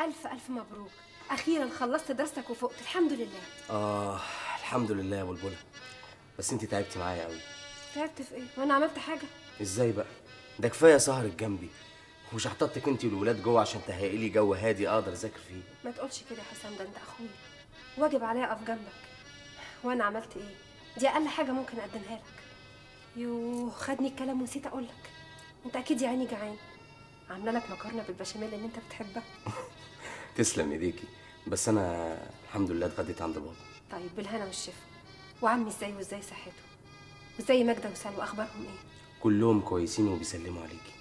الف الف مبروك اخيرا خلصت دراستك وفقت الحمد لله اه الحمد لله يا بلبله بس انت تعبتي معايا قوي تعبت في ايه وانا عملت حاجه ازاي بقى ده كفايه سهرك جنبي ومش هحطتك انت والولاد جوه عشان تهيئي لي جو هادي اقدر اذاكر فيه ما تقولش كده يا حسام ده انت اخويا واجب عليا اقف جنبك وانا عملت ايه دي اقل حاجه ممكن اقدمها لك يوه خدني الكلام ونسيت اقول لك انت اكيد يا عيني جعان عامله لك مكرونه بالبشاميل اللي انت بتحبها تسلم ايديكي بس انا الحمد لله اتغديت عند بابا طيب بالهنا والشفا وعمي ازاي وازاي صحته وازاي ماجده وسلوى اخبارهم ايه كلهم كويسين وبيسلموا عليكي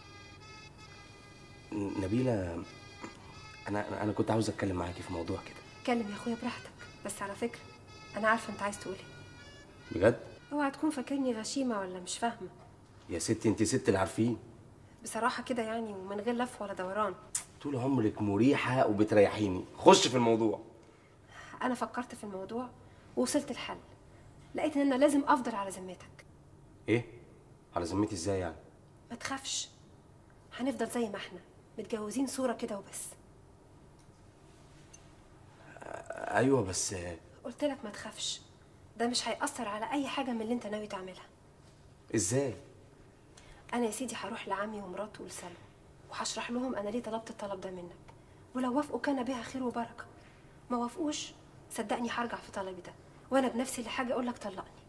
ن- نبيله انا انا كنت عاوز اتكلم معاكي في موضوع كده اتكلم يا اخويا براحتك بس على فكره انا عارفه انت عايز تقول ايه بجد اوعى تكون فاكرني غشيمه ولا مش فاهمه يا ستي انت ست اللي عارفين بصراحه كده يعني ومن غير لف ولا دوران طول عمرك مريحه وبتريحيني خش في الموضوع انا فكرت في الموضوع ووصلت الحل لقيت ان انا لازم افضل على ذمتك ايه على ذمتي ازاي يعني ما تخافش هنفضل زي ما احنا متجوزين صوره كده وبس ايوه بس قلت لك ما تخافش ده مش هيأثر على اي حاجه من اللي انت ناوي تعملها ازاي انا يا سيدي هروح لعمي ومراته ولسلوى وهشرح لهم انا ليه طلبت الطلب ده منك ولو وافقوا كان بها خير وبركه ما وافقوش صدقني هرجع في طلبي ده وانا بنفسي اللي حاجه اقول لك طلقني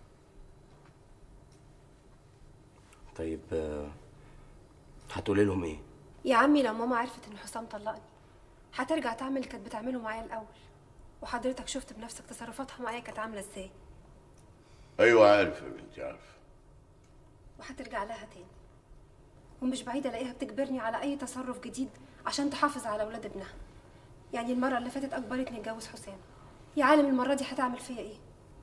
طيب آه، هتقولي لهم ايه يا عمي لو ماما عرفت ان حسام طلقني هترجع تعمل اللي كانت بتعمله معايا الاول وحضرتك شفت بنفسك تصرفاتها معايا كانت عامله ازاي ايوه عارف يا بنتي عارف وهترجع لها تاني ومش بعيدة الاقيها بتجبرني على اي تصرف جديد عشان تحافظ على اولاد ابنها يعني المرة اللي فاتت اجبرتني اتجوز حسام يا عالم المرة دي هتعمل فيا ايه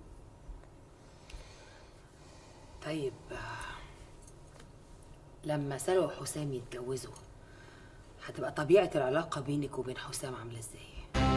طيب آه، لما سلوى وحسام يتجوزوا هتبقى طبيعة العلاقة بينك وبين حسام عاملة ازاي؟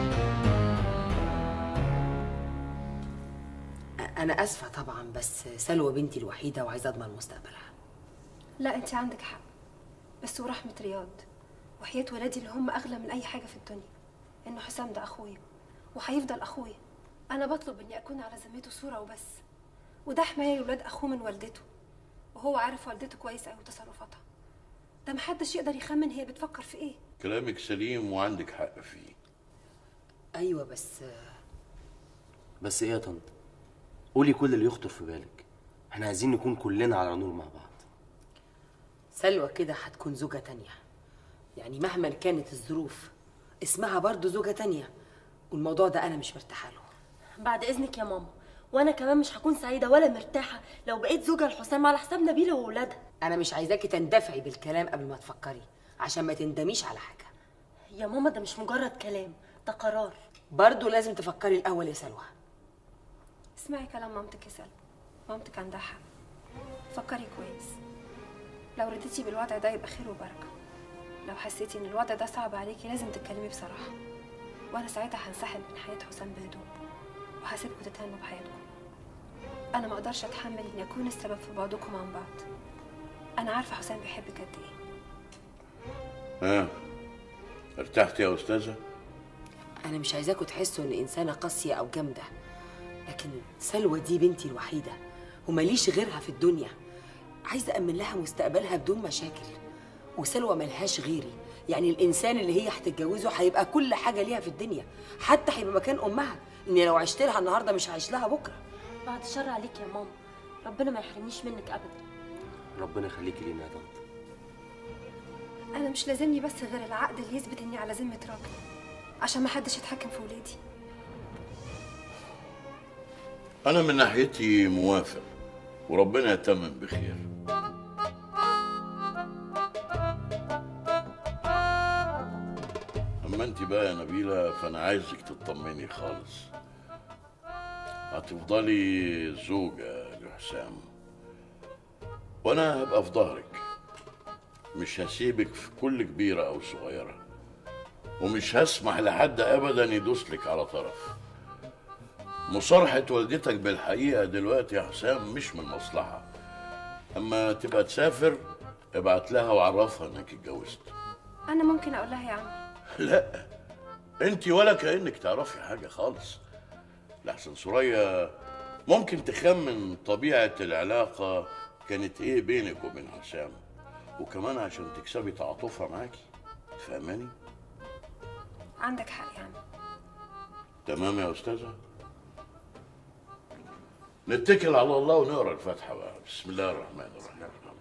أ- أنا آسفة طبعا بس سلوى بنتي الوحيدة وعايزة أضمن مستقبلها لا انت عندك حق بس ورحمة رياض وحياة ولادي اللي هم اغلى من اي حاجة في الدنيا ان حسام ده اخويا وهيفضل اخويا انا بطلب اني اكون على ذمته صورة وبس وده حماية لولاد اخوه من والدته وهو عارف والدته كويس قوي تصرفاتها ده محدش يقدر يخمن هي بتفكر في ايه كلامك سليم وعندك حق فيه أيوة بس آه، بس ايه يا طنط قولي كل اللي يخطر في بالك احنا عايزين نكون كلنا على نور مع بعض سلوى كده هتكون زوجة تانية يعني مهما كانت الظروف اسمها برضو زوجة تانية والموضوع ده أنا مش مرتاحة له بعد اذنك يا ماما وانا كمان مش هكون سعيده ولا مرتاحه لو بقيت زوجة لحسام على حساب نبيله وولادها أنا مش عايزاكي تندفعي بالكلام قبل ما تفكري عشان ما تندميش على حاجة يا ماما ده مش مجرد كلام ده قرار برضو لازم تفكري الأول يا سلوى اسمعي كلام مامتك يا سلمى مامتك عندها حق فكري كويس لو رديتي بالوضع ده يبقى خير وبركه لو حسيتي ان الوضع ده صعب عليكي لازم تتكلمي بصراحه وانا ساعتها هنسحب من حياه حسام بهدوء وهسيبكم تتهنوا بحياتكم انا ما اقدرش اتحمل اني اكون السبب في بعدكم عن بعض انا عارفه حسام بيحبك قد ايه ها ارتحت يا استاذه أنا مش عايزاكوا تحسوا إن إنسانة قاسية أو جامدة لكن سلوى دي بنتي الوحيدة ومليش غيرها في الدنيا عايزة أمن لها مستقبلها بدون مشاكل وسلوى ملهاش غيري يعني الإنسان اللي هي هتتجوزه هيبقى كل حاجة ليها في الدنيا حتى هيبقى مكان أمها إني لو عشت لها النهاردة مش هعيش لها بكرة بعد الشر عليك يا ماما ربنا ما يحرمنيش منك ابدا ربنا يخليكي لينا يا طنط انا مش لازمني بس غير العقد اللي يثبت اني على ذمه راجل عشان ما حدش يتحكم في ولادي انا من ناحيتي موافق وربنا يتمم بخير اما انت بقى يا نبيله فانا عايزك تطمني خالص هتفضلي زوجة لحسام وانا هبقى في ظهرك مش هسيبك في كل كبيرة او صغيرة ومش هسمح لحد ابدا يدوسلك على طرف مصارحة والدتك بالحقيقة دلوقتي يا حسام مش من مصلحة اما تبقى تسافر ابعت لها وعرفها انك اتجوزت انا ممكن اقول لها يا عمي لا انت ولا كانك تعرفي حاجه خالص لحسن سوريا ممكن تخمن طبيعه العلاقه كانت ايه بينك وبين حسام وكمان عشان تكسبي تعاطفها معاكي فاهماني عندك حق يا عم تمام يا استاذه نتكل على الله ونقرا الفاتحه بقى بسم الله الرحمن الرحيم